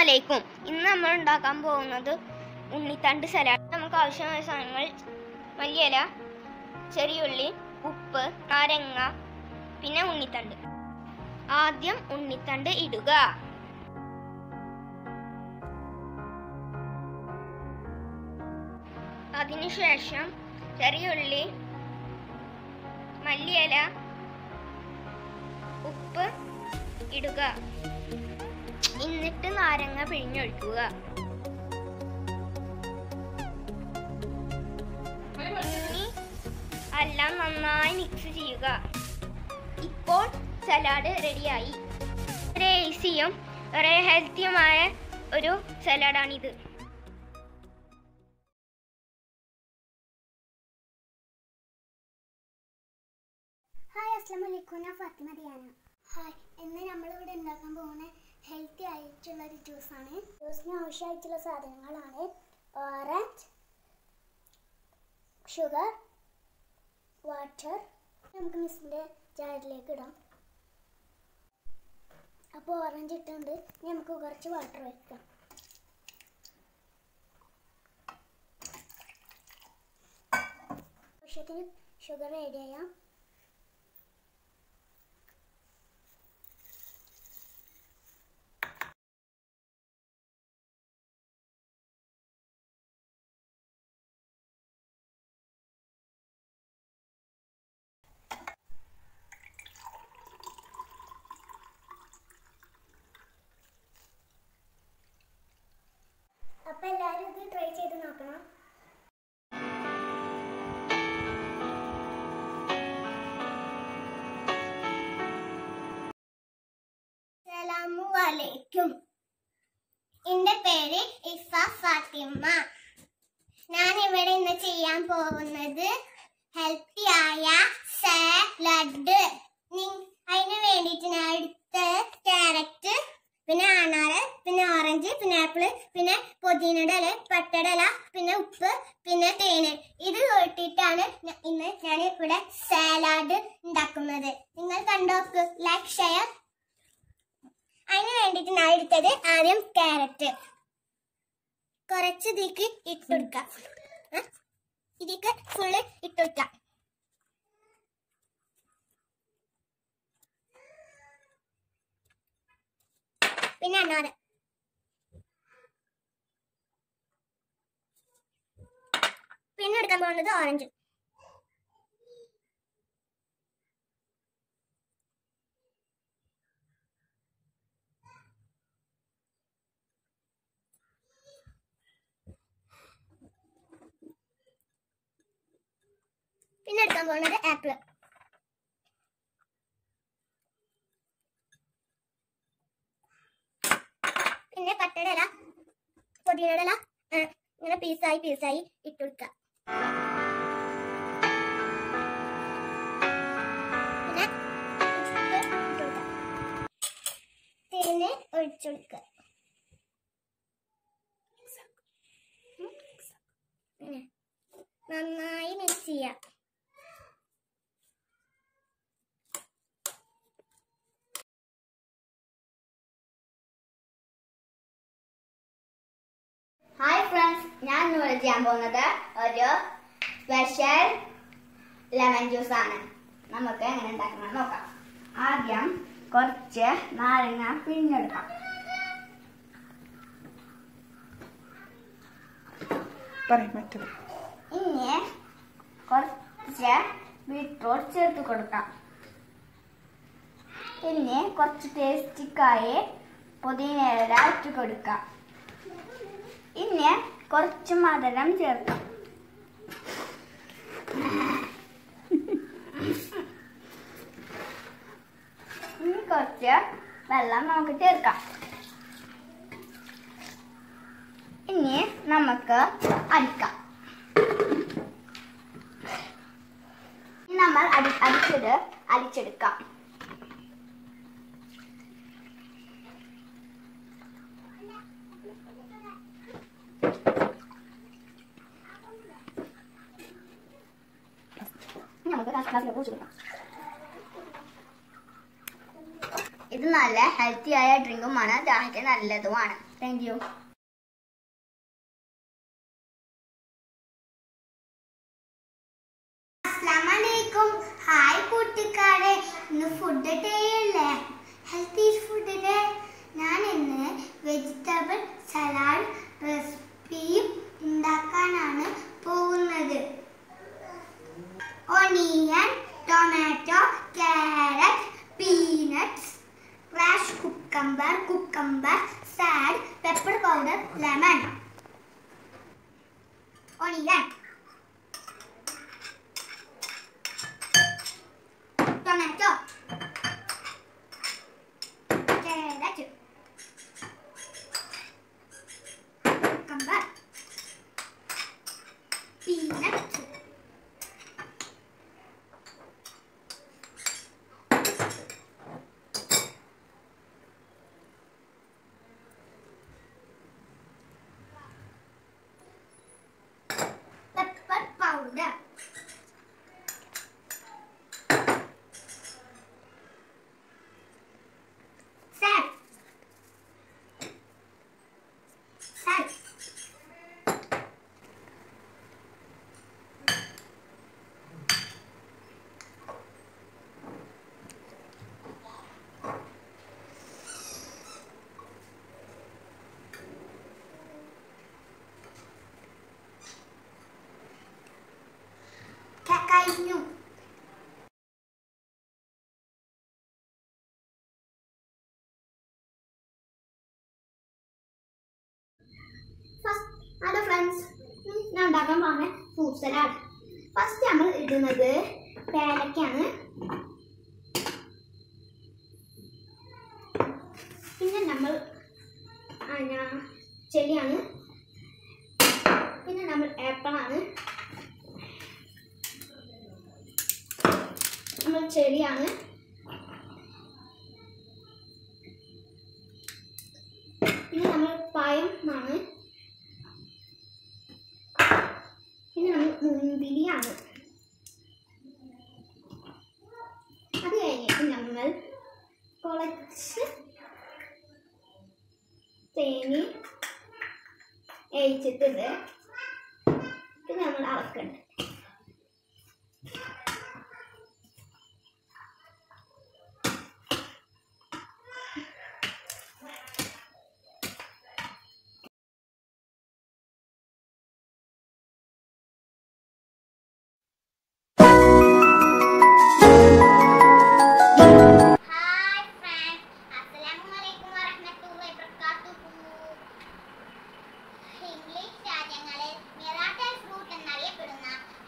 അലൈക്കും ഇന്ന് നമ്മൾ ഉണ്ടാക്കാൻ പോകുന്നത് ഉണ്ണിത്തണ്ട് സലാഡ് നമുക്ക് ആവശ്യമായ സാധനങ്ങൾ മല്ലിയില ചെറിയുള്ളി ഉപ്പ് നാരങ്ങ പിന്നെ ഉണ്ണിത്തണ്ട് ആദ്യം ഉണ്ണിത്തണ്ട് ഇടുക അതിനുശേഷം ചെറിയുള്ളി മല്ലിയില ഉപ്പ് ഇടുക എന്നിട്ട് നാരങ്ങ പിഴിഞ്ഞൊഴിക്കുക ഇനി എല്ലാം നന്നായി മിക്സ് ചെയ്യുക ഇപ്പോൾ സലാഡ് റെഡിയായി വളരെ ഈസിയും വളരെ ഹെൽത്തിയുമായ ഒരു സലാഡാണിത് ഹായ് അസ്ലാം വലൈക്കും ഞാൻ ഫാത്തിമ ദിയാന ഹായ് ഇന്ന് നമ്മളിവിടെ ഉണ്ടാക്കാൻ പോകുന്ന ഹെൽത്തി ആയിട്ടുള്ള ഒരു ജ്യൂസാണ് ജ്യൂസിന് ആവശ്യമായിട്ടുള്ള സാധനങ്ങളാണ് ഓറഞ്ച് ഷുഗർ വാട്ടർ നമുക്ക് മിക്സിൻ്റെ ജാറിലേക്ക് ഇടാം അപ്പോൾ ഓറഞ്ച് ഇട്ടുണ്ട് ഇനി നമുക്ക് കുറച്ച് വാട്ടർ ഒഴിക്കാം ആവശ്യത്തിന് ഷുഗർ ആഡ് ചെയ്യാം അപ്പോൾ എല്ലാവരും ഇത് ട്രൈ ചെയ്ത് നോക്കണം അസ്സലാമു അലൈക്കും എൻ്റെ പേര് ഇഫ ഫാത്തിമ ഞാൻ ഇവിടെ ഇന്ന് ചെയ്യാൻ പോകുന്നത് ഹെൽത്തി ആയ സാലഡ് അതിന് വേണ്ടിയിട്ട് ഞാൻ എടുത്ത ക്യാരറ്റ് പിന്നെ ആണാറ് പിന്നെ ഓറഞ്ച് പിന്നെ ആപ്പിള് പിന്നെ പുതിനയുടെ ഇല പട്ടയുടെ ഇല പിന്നെ ഉപ്പ് പിന്നെ തേന് ഇത് കൂട്ടിയിട്ടാണ് ഞ- ഇന്ന് ഞാൻ ഇവിടെ സാലാഡ് ഉണ്ടാക്കുന്നത് നിങ്ങൾ കണ്ടോക്ക് ലൈക്ക് ഷെയർ അതിന് വേണ്ടിയിട്ട് ഞാൻ എടുത്തത് ആദ്യം ക്യാരറ്റ് കുറച്ച് ഇതിക്ക് ഇട്ടുകൊടുക്കാം ഏ? ഇതിക്ക് ഫുള്ള് ഇട്ടുകൊടുക്കാം പിന്നെ അന്നാറ് പിന്നെ എടുക്കാൻ പോകുന്നത് ഓറഞ്ച് പിന്നെ എടുക്കാൻ പോകുന്നത് ആപ്പിൾ പിന്നെ പട്ടയുടെ ഇല പൊതിയുടെ ഇല ഏ, ഇങ്ങനെ പീസായി പീസായി ഇട്ട് കൊടുക്കുക പിന്നെ ഉപ്പ് ഇട്ട് കൊടുക്കുക. തേന് ഒഴിച്ചു കൊടുക്കുക ഉം. പിന്നെ നന്നായി മിക്സ് ചെയ്യാം ഹായ് ഫ്രണ്ട്സ് ഞാൻ ഇന്ന് ചെയ്യാൻ പോകുന്നത് ഒരു സ്പെഷ്യൽ ലെമൺ ജ്യൂസ് ആണ് നമുക്ക് എങ്ങനെ ഉണ്ടാക്കണം നോക്കാം ആദ്യം കുറച്ച് നാരങ്ങ പിഴിഞ്ഞെടുക്കാം പറയും മറ്റത് ഇനി കുറച്ച് ബീട്രൂട്ട് ചേർത്ത് കൊടുക്കാം പിന്നെ കുറച്ച് ടേസ്റ്റിക്കായി പുതിന ഇല ഇട്ട് കൊടുക്കാം ഇനി കുറച്ച് മധുരം ചേർക്കാം ഇനി കുറച്ച് വെള്ളം നമുക്ക് ചേർക്കാം ഇനി നമുക്ക് അടിക്കാം ഇനി നമ്മൾ അടി അടിച്ചത് അടിച്ചെടുക്കാം ഇനി നമുക്ക് ഗ്ലാസ് ഗ്ലാസ്സിലേക്ക് ഒഴിച്ച് കൊടുക്കാം ഇത് ഇത് നല്ല ഹെൽത്തി ആയ ഡ്രിങ്കുമാണ് ദാഹിക്ക് നല്ലതുമാണ് താങ്ക് യു അസ്ലാമലൈക്കും ഹായ് കൂട്ടുകാരെ ഇന്ന് ഫുഡ് ഡേ അല്ലേ ഹെൽത്തി ഫുഡ് ഡേ ഞാൻ ഇന്ന് വെജിറ്റബിൾ സലാഡ് റെസിപ്പിയും ഉണ്ടാക്കാനാണ് പോകുന്നത് onion tomato carrot peanuts crush cucumber cucumber salt pepper powder lemon onion tomato carrot cucumber peanuts pepper powder Sad. Sad. കഴിഞ്ഞു ഫസ്റ്റ് ഹലോ ഫ്രണ്ട്സ് ഞാൻ ഉണ്ടാക്കാൻ പോകുന്ന ഫ്രൂട്ട് സലാഡ് ഫസ്റ്റ് നമ്മൾ ഇടുന്നത് പേരയ്ക്കാണ് പിന്നെ നമ്മൾ ആ, ഞാൻ ചെടിയാണ് പിന്നെ നമ്മൾ ആപ്പിളാണ് നമ്മൾ ചെടിയാണ് പിന്നെ നമ്മൾ പഴമാണ് പിന്നെ നമ്മൾ മുന്തിരിയാണ് അത് കഴിഞ്ഞിട്ട് നമ്മൾ കുറച്ച് തേങ്ങ ഏച്ചിട്ടിത് പിന്നെ നമ്മൾ അളക്കുന്നുണ്ട് ഹായ് ഫ്രണ്ട്സ് അസ്സലാമു അലൈക്കും വറഹ്മത്തുള്ളാഹി വബറകാതുഹു ഇംഗ്ലീഷ് രാജ്യങ്ങളിൽ മിറാക്കൽ ഫ്രൂട്ട് എന്നറിയപ്പെടുന്ന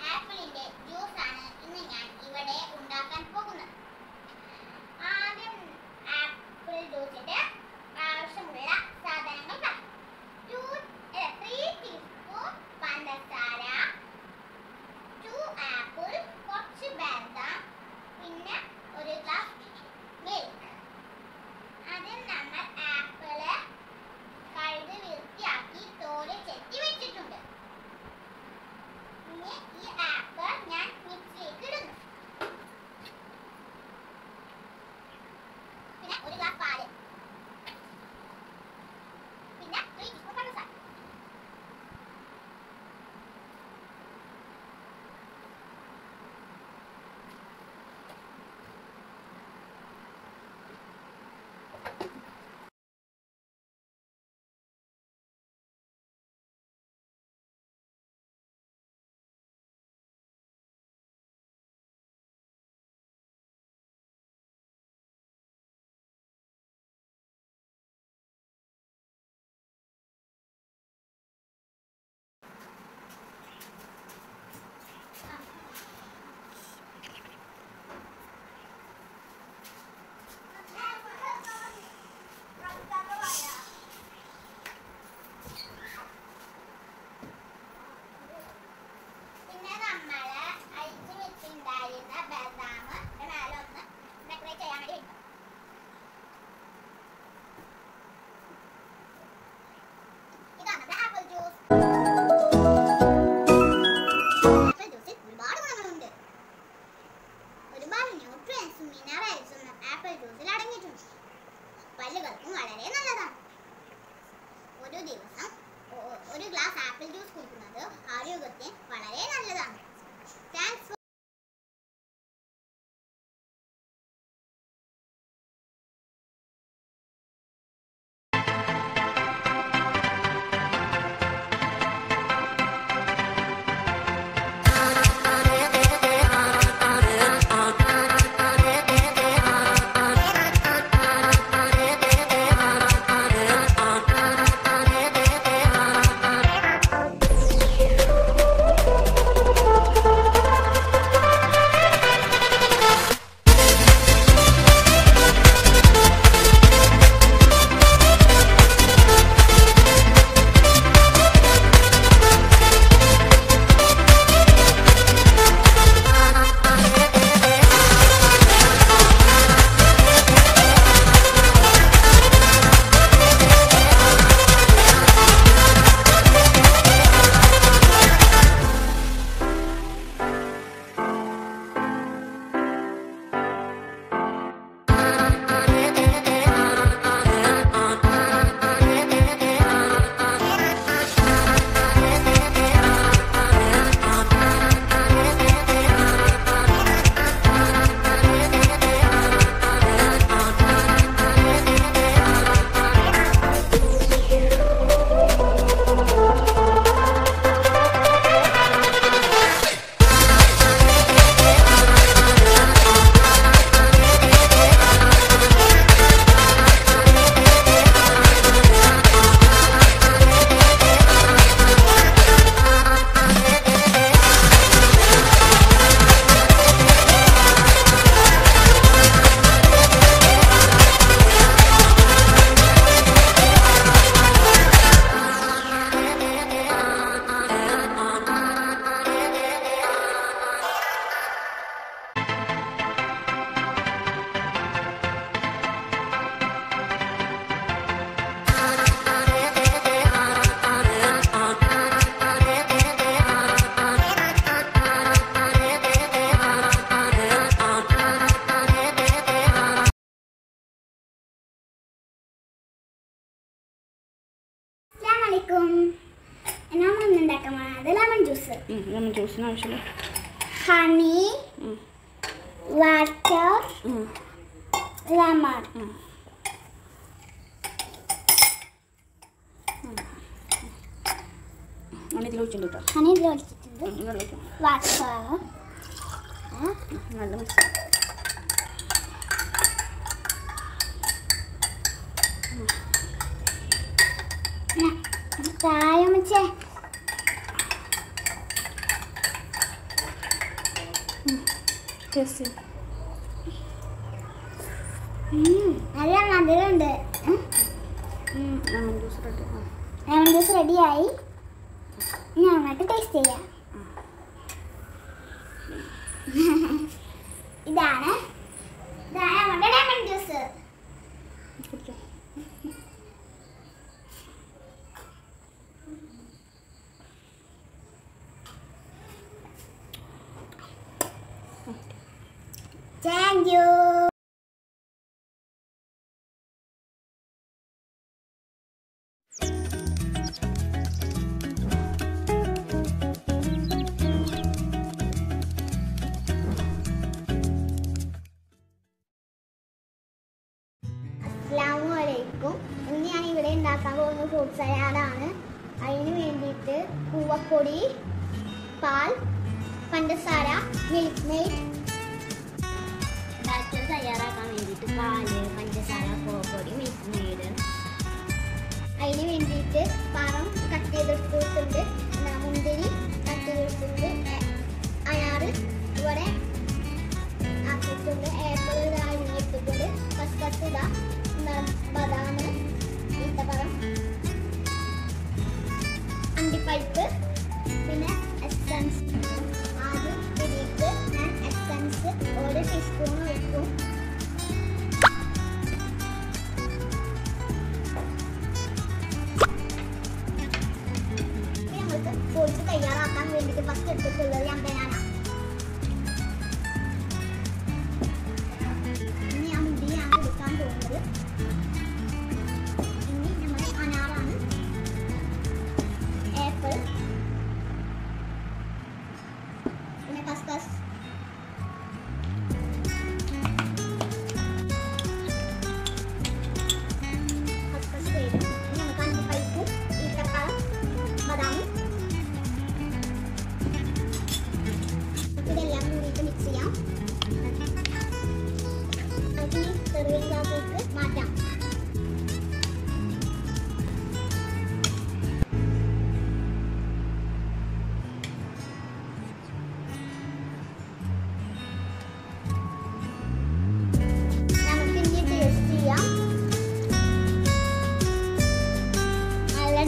ആപ്പിൾ ജ്യൂസ് കുടിക്കുന്നത് ആരോഗ്യത്തിന് വളരെ നല്ലതാണ് താങ്ക്സ് അസ്സലാമലൈക്കും ഞാൻ വന്നുണ്ടാക്കാൻ പോകുന്നത് ലെമൺ ജ്യൂസ് ലെമൺ ജ്യൂസിന് ആവശ്യമില്ല ഹണി വാട്ടർ ലെമൺ ഞാൻ ഇതിൽ ഒഴിച്ചിട്ടുണ്ട് കേട്ടോ ഹണി ഇതിൽ ഒഴിച്ചിട്ടുണ്ട് ഉം, വെള്ളം ഒഴിക്കാം. വാട്ടർ നല്ല മിക്സ് പ്രായം വെച്ചേ ടേസ്റ്റ് നല്ല മധുരമുണ്ട് ഉം. Lemon juice ready lemon juice റെഡിയായി ഇനി നമുക്ക് ടേസ്റ്റ് ചെയ്യാം ഇതാണ് ഇതാണ് നമ്മുടെ ലെമൺ ജ്യൂസ് കുടിച്ചോ താങ്ക് യു അസ്സാമലൈക്കും ഇന്ന് ഞാൻ ഇവിടെ ഉണ്ടാക്കാൻ പോകുന്ന ഫ്രൂട്ട് സലാഡാണ് അതിന് വേണ്ടിയിട്ട് പൂവപ്പൊടി പാൽ പഞ്ചസാര മിൽക്ക് മെയ്ഡ് ബാറ്റർ തയ്യാറാക്കാൻ വേണ്ടിയിട്ട് പാല് പഞ്ചസാര പൂവപ്പൊടി മിൽക്ക് മെയ്ഡ് അതിന് വേണ്ടിയിട്ട് പഴം കട്ട് ചെയ്തെടുത്തിട്ടുണ്ട് എന്താ മുന്തിരി കട്ട് ചെയ്തെടുത്തിട്ടുണ്ട് എ- അനാറ് ഇവിടെ ആക്കിയിട്ടുണ്ട് ഏപ്പിൾ ഇതാ അരിഞ്ഞെടുത്തിട്ടുണ്ട് കസ്കസ് ഇതാ എന്താ ബദാം ഈത്തപ്പഴം അണ്ടിപ്പരിപ്പ് പിന്നെ എസൻസ് ആദ്യം ഇതിലേക്ക് ഞാൻ എസൻസ് ഒരു ടീസ്പൂൺ ഒഴിക്കും ഇനി നമ്മൾക്ക് പൊടിച്ച് തയ്യാറാക്കാൻ വേണ്ടിയിട്ട് ഫസ്റ്റ് എടുത്തിട്ടുള്ളത് ഞാൻ ബനാന ഇനി ഞാൻ മുന്തിരിയാണ് എടുക്കാൻ പോകുന്നത് ഇനി നമ്മുടെ അനാറാണ് ആപ്പിൾ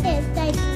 ടേസ്റ്റ് ആയിട്ടുള്ള